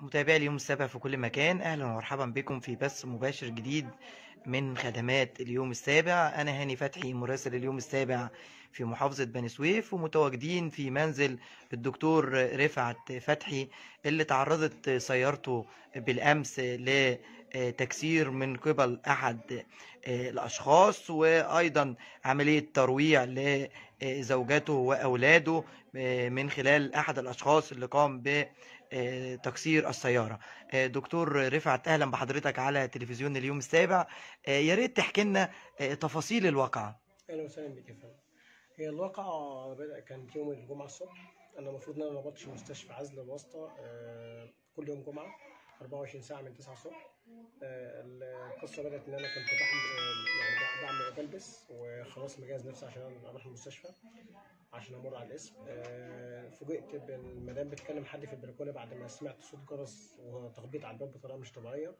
متابعي اليوم السابع في كل مكان اهلا ومرحبا بكم في بث مباشر جديد من خدمات اليوم السابع انا هاني فتحي مراسل اليوم السابع في محافظة بني سويف ومتواجدين في منزل الدكتور رفعت فتحي اللي تعرضت سيارته بالامس لتكسير من قبل احد الاشخاص وايضا عملية ترويع لزوجته واولاده من خلال احد الاشخاص اللي قام بتكسير السياره دكتور رفعت اهلا بحضرتك على تلفزيون اليوم السابع يا ريت تحكي لنا تفاصيل الواقعه اهلا وسهلا بك يا فندم هي الواقعة بدأ كانت يوم الجمعة الصبح أنا المفروض إن أنا بطش مستشفى عزل الواسطة آه، كل يوم جمعة 24 ساعة من 9 الصبح آه، القصة بدأت إن أنا كنت بحمل آه، يعني بع- بعمل بلبس وخلاص مجهز نفسي عشان أروح المستشفى عشان أمر على القسم آه، فوجئت بالمدام بتكلم حد في البلكونة بعد ما سمعت صوت جرس وتخبيط على الباب بطريقة مش طبيعية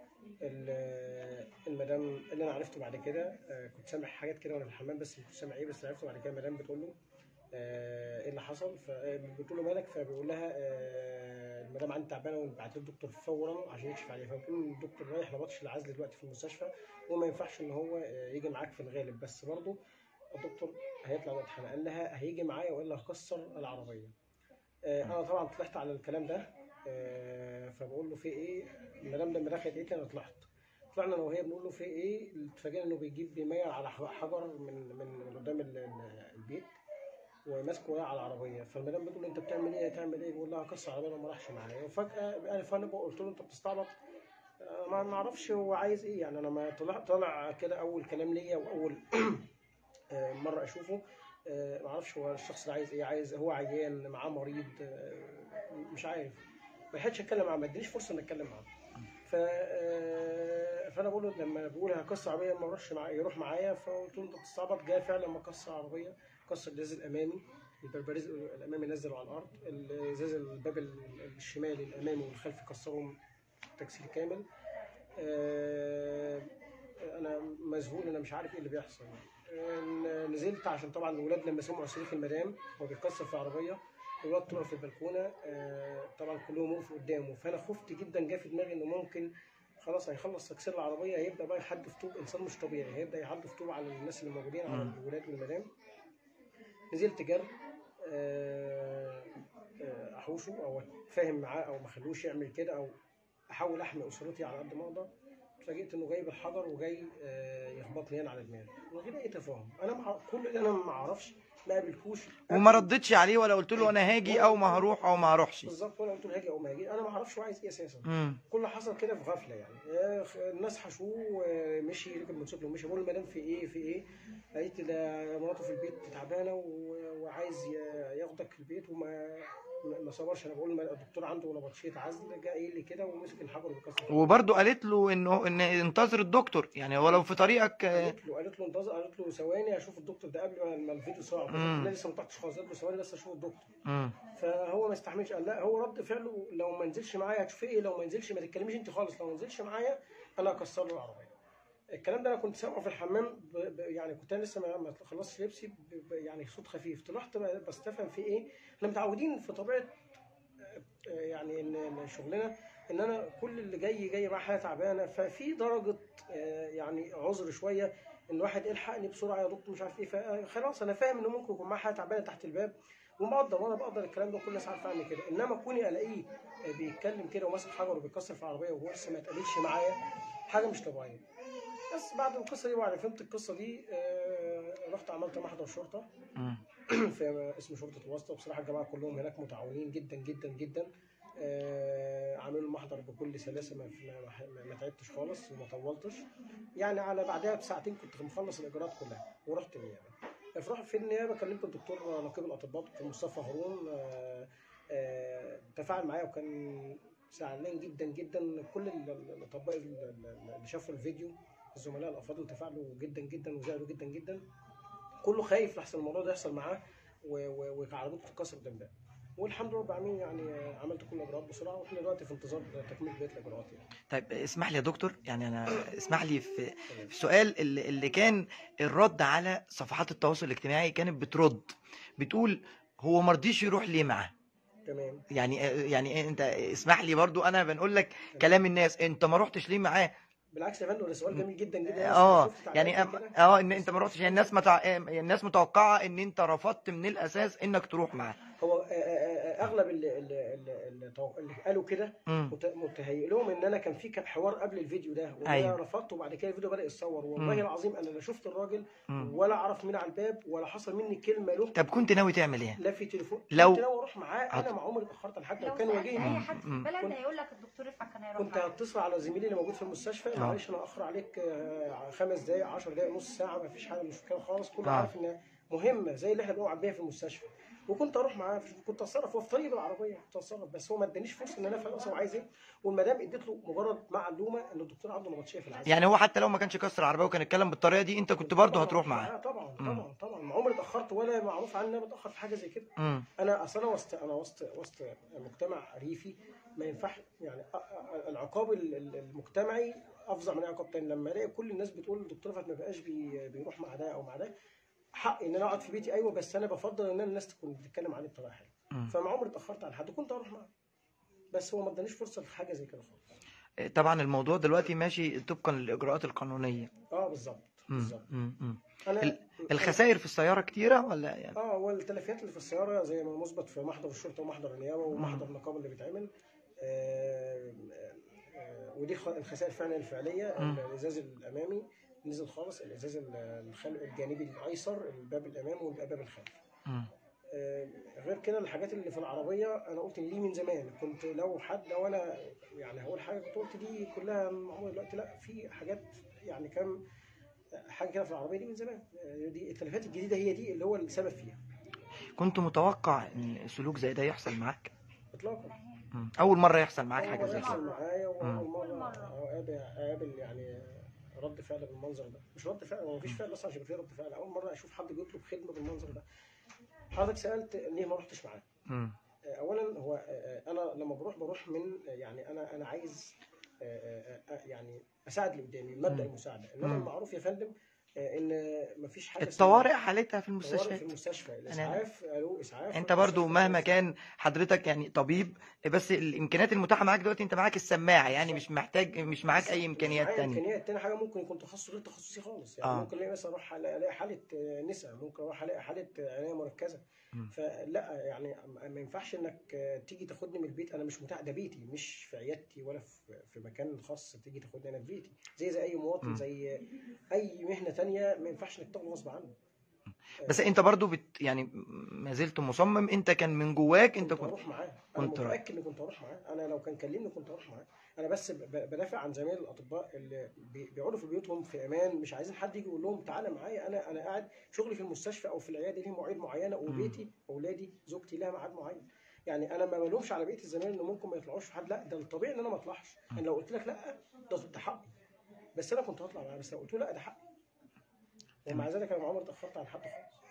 ال- المدام اللي انا عرفته بعد كده آه، كنت سامع حاجات كده وانا في الحمام بس مش سامع ايه بس عرفته بعد كده المدام بتقول له آه، ايه اللي حصل فبتقول له مالك فبيقول لها آه، المدام عندي تعبانه ونبعت الدكتور فورا عشان يكشف عليها فبتقول له الدكتور رايح لبطش العزل دلوقتي في المستشفى وما ينفعش ان هو آه، يجي معاك في الغالب بس برضه الدكتور هيطلع متحنى قال لها هيجي معايا والا هكسر العربيه آه، انا طبعا طلعت على الكلام ده آه، فبقول له في ايه المدام لما دخلت قالت لي انا طلعت طلعنا انا وهي بنقول له في ايه اتفاجئنا انه بيجيب بيميل على ح- حجر من من من قدام ال- ال- البيت وماسكه وقع على العربيه فالمدام بتقول له انت بتعمل ايه تعمل ايه بيقول لها هكسر العربيه وما راحش معايا وفجاه انا فانا بقى قلت له انت بتستعبط آه، ما ما اعرفش هو عايز ايه يعني انا ما طلع طلع كده اول كلام ليا واول آه، مره اشوفه آه، ما اعرفش هو الشخص ده عايز ايه عايز هو عيان معاه مريض آه، مش عارف ما لحقتش اتكلم معاه ما ادانيش فرصه ان اتكلم معاه ف آه، فانا بقول له لما بقول هكسر عربيه ما اروحش معايا يروح معايا فقلت له انت بتستعبط جاي فعلا ما كسر عربيه كسر الجهاز الامامي البربريز الامامي نزله على الارض الازاز الباب الشمالي الامامي والخلفي كسرهم تكسير كامل آه، انا مذهول انا مش عارف ايه اللي بيحصل آه، نزلت عشان طبعا الولاد لما سمعوا صريخ المدام هو بيتكسر في عربيه الولاد طلعوا في البلكونه آه، طبعا كلهم وقفوا قدامه فانا خفت جدا جه في دماغي انه ممكن خلاص هيخلص تكسير العربيه هيبدا بقى يحدف طوب انسان مش طبيعي هيبدا يحدف طوب على الناس اللي موجودين على مم. الولاد والمدام نزلت جري آه، آه، احوشه او اتفاهم معاه او ما اخلوش يعمل كده او احاول احمي اسرتي على قد ما اقدر اتفاجئت انه جايب الحجر وجاي آه، يخبطني انا على دماغي من غير اي تفاهم انا مع... كل اللي انا ما اعرفش ما قابلتوش وما ردتش عليه ولا قلت له انا هاجي او ما هروح او ما هروحش بالظبط ولا قلت له هاجي او ما هاجي انا ما اعرفش هو عايز ايه اساسا امم كل اللي حصل كده في غفله يعني آه، خ- الناس حشوه ومشي ركب موتوسيكل ومشي بقول المدام في ايه في ايه قالت لي ده مراته في البيت تعبانه و- وعايز ي- ياخدك في البيت وما ما ما صبرش انا بقول الم- الدكتور عنده نبطشيه عزل جه قايل لي كده ومسك الحجر وبيكسر وبرضه قالت له انه ان انتظر الدكتور يعني ولو في طريقك آه، قالت له قالت له انتظر قالت له ثواني اشوف الدكتور ده قبل ما- ما الفيديو صار مم. انا لسه ما طلعتش خالص قالت له ثواني بس اشوف الدكتور مم. فهو ما استحملش قال لا هو رد فعله لو ما نزلش معايا هتشوفي ايه لو ما نزلش ما تتكلميش انت خالص لو ما نزلش معايا انا هكسر له العربيه الكلام ده انا كنت سامعه في الحمام ب... ب... يعني كنت انا لسه ما, ما خلصتش لبسي ب... ب... يعني صوت خفيف طلعت ب- بستفهم في ايه احنا متعودين في طبيعه آه، يعني ان إن شغلنا ان انا كل اللي جاي جاي معاه حاله تعبانه ففي درجه آه، يعني عذر شويه ان واحد الحقني بسرعه يا دكتور مش عارف ايه فخلاص انا فاهم انه ممكن يكون معاه حاله تعبانه تحت الباب ومقدر وانا بقدر الكلام ده كل الناس عارفه عني كده انما كوني الاقيه آه، بيتكلم كده وماسك حجر وبيكسر في العربيه وهو لسه ما اتقابلش معايا حاجه مش طبيعيه بس بعد القصه دي وبعد ما فهمت القصه دي آه، رحت عملت محضر شرطه مم. في اسم شرطه الواسطه وبصراحه الجماعه كلهم هناك متعاونين جدا جدا جدا آه، عاملوا المحضر بكل سلاسه ما ما- ما- ما تعبتش خالص وما طولتش يعني على بعدها بساعتين كنت مخلص الاجراءات كلها ورحت النيابه في رحت في النيابه كلمت الدكتور نقيب الاطباء دكتور مصطفى هارون آه، آه، تفاعل معايا وكان زعلان جدا جدا كل ال- ال- الاطباء ال- ال- اللي شافوا الفيديو الزملاء الافاضل تفاعلوا جدا جدا وزعلوا جدا جدا كله خايف لحسن الموضوع ده يحصل معاه و- و- وعربيته تتكسر قدام ده والحمد لله رب العالمين يعني آه، عملت كل الاجراءات بسرعه واحنا دلوقتي في انتظار تكمله بقيه الاجراءات يعني طيب اسمح لي يا دكتور يعني انا اسمح لي في في السؤال اللي, اللي كان الرد على صفحات التواصل الاجتماعي كانت بترد بتقول هو مرضيش يروح ليه معاه تمام يعني يعني انت اسمح لي برضو انا بنقول لك كلام الناس انت ما رحتش ليه معاه بالعكس يا فندم ده سؤال جميل جدا جدا اه شفت تعليقات يعني كده؟ أم- اه ان انت ما رحتش الناس متع... الناس متوقعه ان انت رفضت من الاساس انك تروح معاه هو آه، آه، آه، اغلب اللي, اللي, اللي, اللي تو- اللي قالوا كده مم. مت- متهيئ لهم ان انا كان في كان حوار قبل الفيديو ده وانا أيوة. رفضته وبعد كده الفيديو بدا يتصور والله مم. العظيم انا لا شفت الراجل مم. ولا اعرف مين على الباب ولا حصل مني كلمه له طب كنت ناوي تعمل ايه لا في تليفون لو- كنت ناوي اروح معاه هت- انا مع عمري اتاخرت لحد لو لو كان سألت واجهني اي حد في مم. البلد كنت- هيقول لك الدكتور رفعت كان هيروح كنت معاك. هتصل على زميلي اللي موجود في المستشفى آه. معلش انا اخر عليك آه، خمس دقائق 10 دقائق نص ساعه ما فيش حاجه مش مشكله خالص كله آه. عارف انها مهمه زي اللي احنا بنقعد بيها في المستشفى وكنت اروح معاه كنت اتصرف هو في طريق بالعربيه كنت اتصرف بس هو ما ادانيش فرصه ان انا افهم اصلا هو عايز ايه والمدام اديت له مجرد معلومه ان الدكتور عنده نبطشيه في العزل يعني هو حتى لو ما كانش كسر العربيه وكان اتكلم بالطريقه دي انت كنت برضه هتروح معاه طبعا مم. طبعا طبعا ما عمري اتاخرت ولا معروف عني ان انا بتاخر في حاجه زي كده مم. انا اصل انا وسط انا وسط وسط مجتمع ريفي ما ينفعش يعني أ- أ- العقاب ال- ال- المجتمعي افظع من اي عقاب تاني لما الاقي كل الناس بتقول الدكتور رفعت ما بقاش بي بيروح مع ده او مع ده حق ان انا اقعد في بيتي ايوه بس انا بفضل ان الناس تكون بتتكلم عنه بطريقه حلوه مم. فما عمري اتاخرت على حد كنت اروح معاه بس هو ما ادانيش فرصه لحاجه زي كده خالص طبعا الموضوع دلوقتي ماشي طبقا للاجراءات القانونيه اه بالظبط مم. بالظبط مم. مم. انا ال- الخسائر في السياره كتيره ولا يعني اه هو التلفيات اللي في السياره زي ما مثبت في محضر الشرطه ومحضر النيابه ومحضر النقابه اللي بيتعمل آه، آه، ودي خ- الخسائر فعلا الفعليه مم. الازاز الامامي نزل خالص الازاز ال- الخل... الجانبي الايسر الباب الامامي والباب الخلفي مم. آه، غير كده الحاجات اللي في العربيه انا قلت ليه من زمان كنت لو حد لو انا يعني هقول حاجه كنت قلت دي كلها معموله دلوقتي لا في حاجات يعني كام حاجه كده في العربيه دي من زمان آه، دي التلفات الجديده هي دي اللي هو السبب فيها كنت متوقع ان سلوك زي ده يحصل معاك اطلاقا مم. اول مره يحصل معاك أول حاجه مرة زي يحصل كده معايا واول مم. مره مرة. اقابل اقابل يعني رد فعل بالمنظر ده مش رد فعل هو مفيش فعل اصلا عشان يبقى فيه رد فعل اول مره اشوف حد بيطلب خدمه بالمنظر ده حضرتك سالت ليه ما رحتش معاه مم. اولا هو آه، انا لما بروح بروح من يعني انا انا عايز آه، آه، آه، يعني اساعد اللي قدامي مبدا مم. المساعده انما مم. المعروف يا فندم آه، ان مفيش حاجه الطوارئ حالتها في اسمها- طوارئ في المستشفيات المستشفى الاسعاف قالوا اسعاف انت برضو مهما كان حضرتك يعني طبيب بس الامكانيات المتاحه معاك دلوقتي انت معاك السماعه يعني مش محتاج مش معاك اي امكانيات معايا تانية امكانيات تاني حاجه ممكن يكون تخصص غير تخصصي خالص يعني آه. ممكن الاقي مثلا اروح الاقي ألاقي حاله آه، نساء ممكن اروح الاقي حاله آه، عنايه مركزه مم. فلا يعني ما ينفعش انك آه، تيجي تاخدني من البيت انا مش متاح ده بيتي مش في عيادتي ولا في في مكان خاص تيجي تاخدني انا في بيتي زي زي اي مواطن مم. زي اي مهنه تانية ما ينفعش انك تاخده غصب عنه بس انت برضو بت يعني ما زلت مصمم انت كان من جواك انت كنت كنت اروح معاه انا كنت رايح. متاكد اني كنت اروح معاه انا لو كان كلمني كنت اروح معاه انا بس ب- بدافع عن زمايل الاطباء اللي بي- بيقعدوا في بيوتهم في امان مش عايزين حد يجي يقول لهم تعالى معايا انا انا قاعد شغلي في المستشفى او في العياده ليه مواعيد معينه وبيتي اولادي زوجتي لها ميعاد معين يعني انا ما بلومش على بقيه الزمايل ان ممكن ما يطلعوش في حد لا ده الطبيعي ان انا ما اطلعش انا لو قلت لك لا ده ده حقي بس انا كنت هطلع معاه بس لو قلت له لا ده حقي ومع ذلك انا عمري اتاخرت عن حد خالص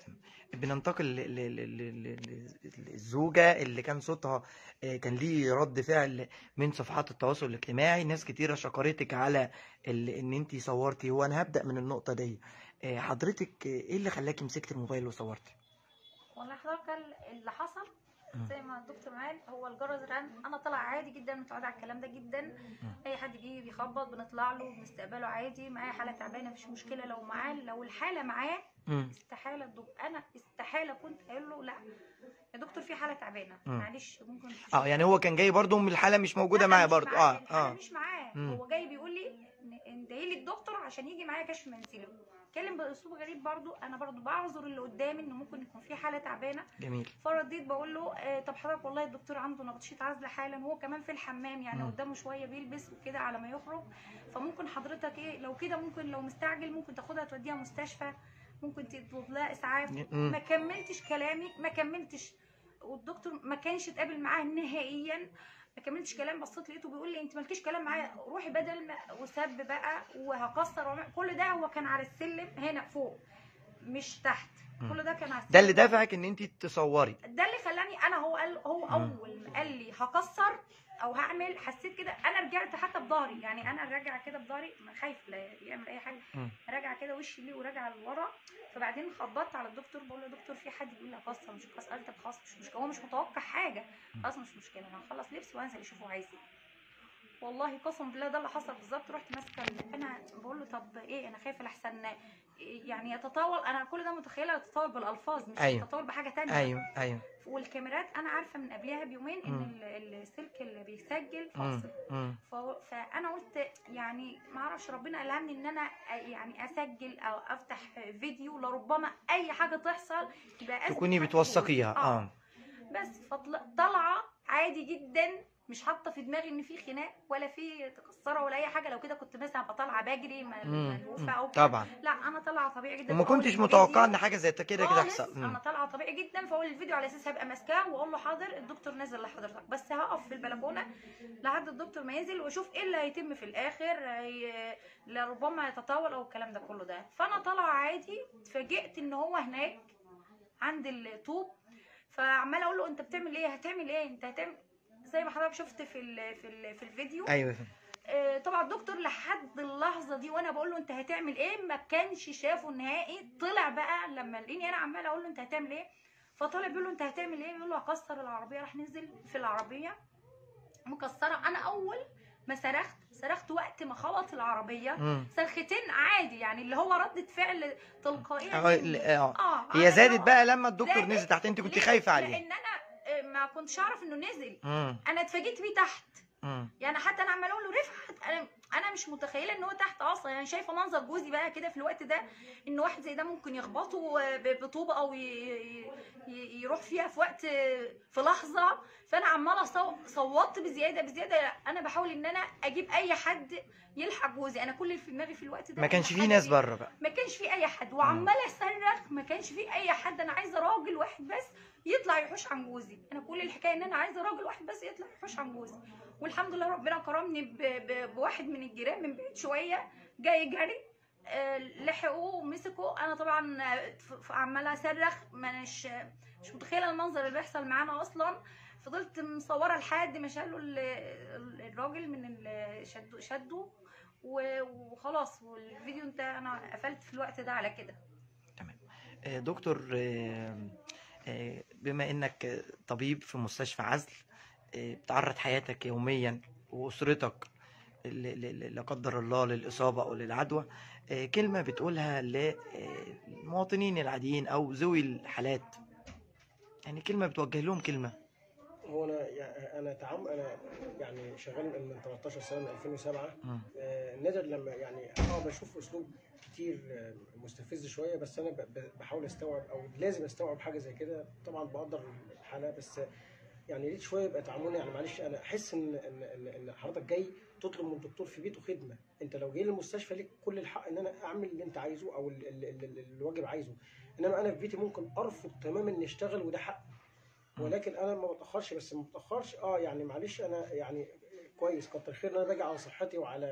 بننتقل ل- ل- ل- ل- ل- للزوجة اللي كان صوتها آه، كان ليه رد فعل من صفحات التواصل الاجتماعي ناس كتيرة شكرتك على ال- ان انت صورتي وانا هبدأ من النقطة دي آه، حضرتك آه، ايه اللي خلاكي مسكت الموبايل وصورتي والله حضرتك ال- اللي حصل مم. زي ما الدكتور قال هو الجرس رن انا طالع عادي جدا متعوده على الكلام ده جدا اي حد بيجي بيخبط بنطلع له بنستقبله عادي معايا حاله تعبانه مفيش مشكله لو معاه لو الحاله معاه مم. استحاله الدك... انا استحاله كنت قايل له لا يا دكتور في حاله تعبانه مم. معلش ممكن اه يعني هو كان جاي برضو من الحالة مش موجودة لا، معايا مش برضو اه الحالة اه مش معاه مم. هو جاي بيقول لي اندهي لي الدكتور عشان يجي معايا كشف منزلي اتكلم باسلوب غريب برضو انا برضو بعذر اللي قدامي ان ممكن يكون في حاله تعبانه جميل فرديت بقول له آه طب حضرتك والله الدكتور عنده نبطشيه عزل حالا هو كمان في الحمام يعني مم. قدامه شويه بيلبس وكده على ما يخرج فممكن حضرتك ايه لو كده ممكن لو مستعجل ممكن تاخدها توديها مستشفى ممكن تطلب لها اسعاف مم. ما كملتش كلامي ما كملتش والدكتور ما كانش اتقابل معاه نهائيا ما كملتش كلام بصيت لقيته بيقول لي انت مالكيش كلام معايا روحي بدل ما وسب بقى وهكسر وأعمل- كل ده هو كان على السلم هنا فوق مش تحت مم. كل ده كان على السلم ده اللي دافعك ان انت تصوري ده اللي خلاني انا هو قال هو اول ما قال لي هكسر او هعمل حسيت كده انا رجعت حتى بظهري يعني انا راجعه كده بظهري خايف لا يعمل اي حاجه مم. راجعه كده وشي ليه وراجعه لورا فبعدين خبطت على الدكتور بقول له يا دكتور في حد بيقول لي قصه مش قصه قال طب خلاص مش مشكله هو مش متوقع حاجه خلاص مش مشكله انا هخلص لبسي وانزل اشوفه عايز ايه والله قسم بالله ده اللي حصل بالظبط رحت ماسكه ال- انا بقول له طب ايه انا خايفه لحسن يعني يتطاول انا كل ده متخيله يتطاول بالالفاظ مش أيوة. يتطاول بحاجه تانية ايوه ايوه والكاميرات انا عارفه من قبلها بيومين ان مم. ال- السلك اللي بيسجل مم. فاصل مم. ف- فانا قلت يعني ما اعرفش ربنا الهمني ان انا يعني اسجل او افتح فيديو لربما اي حاجه تحصل يبقى أثبت تكوني حاجة بتوثقيها اه اه بس فطالعه عادي جدا مش حاطه في دماغي ان في خناق ولا في تكسره ولا اي حاجه لو كده كنت مثلا بطالعه بجري م- مم. ملهوفه او كده. طبعا لا انا طالعه طبيعي جدا وما فأقول كنتش الفيديو- متوقعه ان حاجه زي كده كده خالص تحصل انا مم. طالعه طبيعي جدا فاقول الفيديو على اساس هبقى ماسكاه واقول له حاضر الدكتور نزل لحضرتك بس هقف في البلكونه لحد الدكتور ما ينزل واشوف ايه اللي هيتم في الاخر هي... لربما يتطاول او الكلام ده كله ده فانا طالعه عادي اتفاجئت ان هو هناك عند الطوب فعماله اقول له انت بتعمل ايه هتعمل ايه انت هتعمل زي ما حضرتك شفت في ال في ال في الفيديو ايوه فهمت. آه، طبعا الدكتور لحد اللحظه دي وانا بقول له انت هتعمل ايه ما كانش شافه نهائي طلع بقى لما لقيني انا عماله اقول له انت هتعمل ايه فطلع بيقول له انت هتعمل ايه بيقول له هكسر العربيه راح نزل في العربيه مكسره انا اول ما صرخت صرخت وقت ما خبط العربيه مم. صرختين عادي يعني اللي هو ردة فعل تلقائيه اه مني. ال- اه اه هي أنا زادت هو- بقى لما الدكتور زادت. نزل تحت انت كنت ليه؟ خايفه عليه لان انا آه، ما كنتش اعرف انه نزل مم. انا اتفاجئت بيه تحت مم. يعني حتى انا عماله اقول له رفعت انا انا مش متخيله ان هو تحت اصلا يعني شايفه منظر جوزي بقى كده في الوقت ده ان واحد زي ده ممكن يخبطه ب- بطوبه او ي- ي- ي- يروح فيها في وقت في لحظه فانا عماله صو- صوتت بزياده بزياده انا بحاول ان انا اجيب اي حد يلحق جوزي انا كل اللي في دماغي في الوقت ده ما إن كانش في حد ناس ي- بره بقى ما كانش في اي حد وعماله اصرخ ما كانش في اي حد انا عايزه راجل واحد بس يطلع يحوش عن جوزي انا كل الحكايه ان انا عايزه راجل واحد بس يطلع يحوش عن جوزي والحمد لله ربنا كرمني ب- ب- بواحد من الجيران من بعيد شويه جاي جري آه، لحقوه ومسكوا انا طبعا آه، ف- ف- عماله اصرخ مش مش متخيله المنظر اللي بيحصل معانا اصلا فضلت مصوره لحد ما شالوا ال- ال- الراجل من ال- شدوا شدوا و- وخلاص والفيديو انت انا قفلت في الوقت ده على كده آه، دكتور آه، آه، بما انك آه، طبيب في مستشفى عزل آه، بتعرض حياتك يوميا واسرتك ل- ل- ل- لا قدر الله للاصابه او للعدوى آه، كلمه بتقولها للمواطنين العاديين او ذوي الحالات يعني كلمه بتوجه لهم كلمه هو انا يعني انا تعم انا يعني شغال من 13 سنه من 2007 مم. آه، نادر لما يعني اه بشوف اسلوب كتير آه، مستفز شويه بس انا ب- ب- بحاول استوعب او لازم استوعب حاجه زي كده طبعا بقدر الحاله بس يعني ريت شويه يبقى تعاملنا يعني معلش انا احس ان ان ان, إن حضرتك جاي تطلب من الدكتور في بيته خدمه انت لو جاي للمستشفى ليك كل الحق ان انا اعمل اللي انت عايزه او ال- ال- ال- ال- الواجب عايزه انما انا في بيتي ممكن ارفض تماما اني اشتغل وده حق ولكن انا ما بتاخرش بس ما بتاخرش اه يعني معلش انا يعني كويس كتر خير ان انا باجي على صحتي وعلى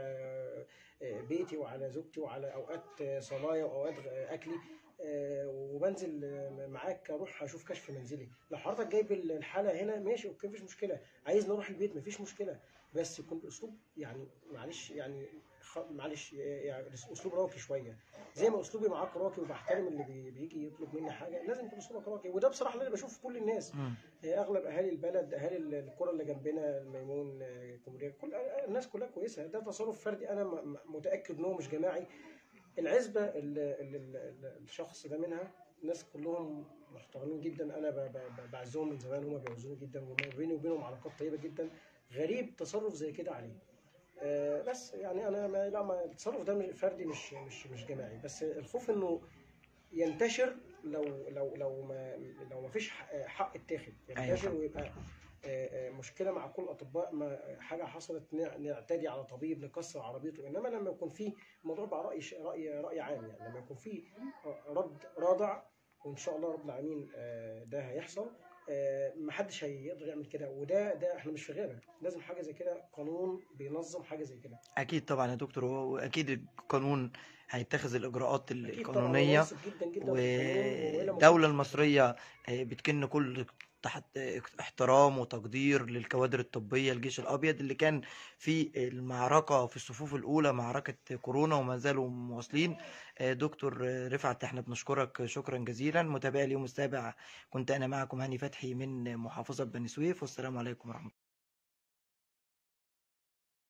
آه، بيتي وعلى زوجتي وعلى اوقات آه، صلايا واوقات غ- اكلي آه، وبنزل آه، معاك اروح اشوف كشف منزلي لو حضرتك جايب الحاله هنا ماشي اوكي مفيش مشكله عايز نروح البيت مفيش مشكله بس يكون باسلوب يعني معلش يعني خ- معلش يعني اسلوب راقي شويه زي ما اسلوبي معاك راقي وبحترم اللي بي- بيجي يطلب مني حاجه لازم يكون اسلوبك راقي وده بصراحه اللي انا بشوفه في كل الناس مم. اغلب اهالي البلد اهالي القرى اللي جنبنا الميمون آه، كومريه كل الناس كلها كويسه ده تصرف فردي انا م- م- متاكد ان هو مش جماعي العزبه اللي اللي- اللي الشخص ده منها الناس كلهم محترمين جدا انا ب- ب- بعزهم من زمان هم بيعزوني جدا وبيني وبينهم علاقات طيبه جدا غريب تصرف زي كده عليه آه، بس يعني انا ما لا ما التصرف ده مش- فردي مش مش مش جماعي بس الخوف انه ينتشر لو لو لو ما لو ما فيش حق- حق اتاخد ينتشر أيوة. ويبقى آه، آه، مشكله مع كل الاطباء ما حاجه حصلت نع- نعتدي على طبيب نكسر عربيته انما لما يكون في الموضوع بقى راي ش- راي راي عام يعني لما يكون في رد رادع وان شاء الله رب العالمين آه، ده هيحصل آه، محدش هيقدر يعمل كده وده ده احنا مش في غابه لازم حاجه زي كده قانون بينظم حاجه زي كده اكيد طبعا يا دكتور واكيد القانون هيتخذ الإجراءات اكيد طبعا القانونية واثق جدا جدا في القانون وإلى ما والدولة كنت- المصرية آه، بتكن كل تحت احترام وتقدير للكوادر الطبية الجيش الأبيض اللي كان في المعركة في الصفوف الأولى معركة كورونا وما زالوا مواصلين آه، دكتور آه، رفعت احنا بنشكرك شكرا جزيلا متابعي اليوم السابع كنت أنا معكم هاني فتحي من محافظة بني سويف والسلام عليكم ورحمة الله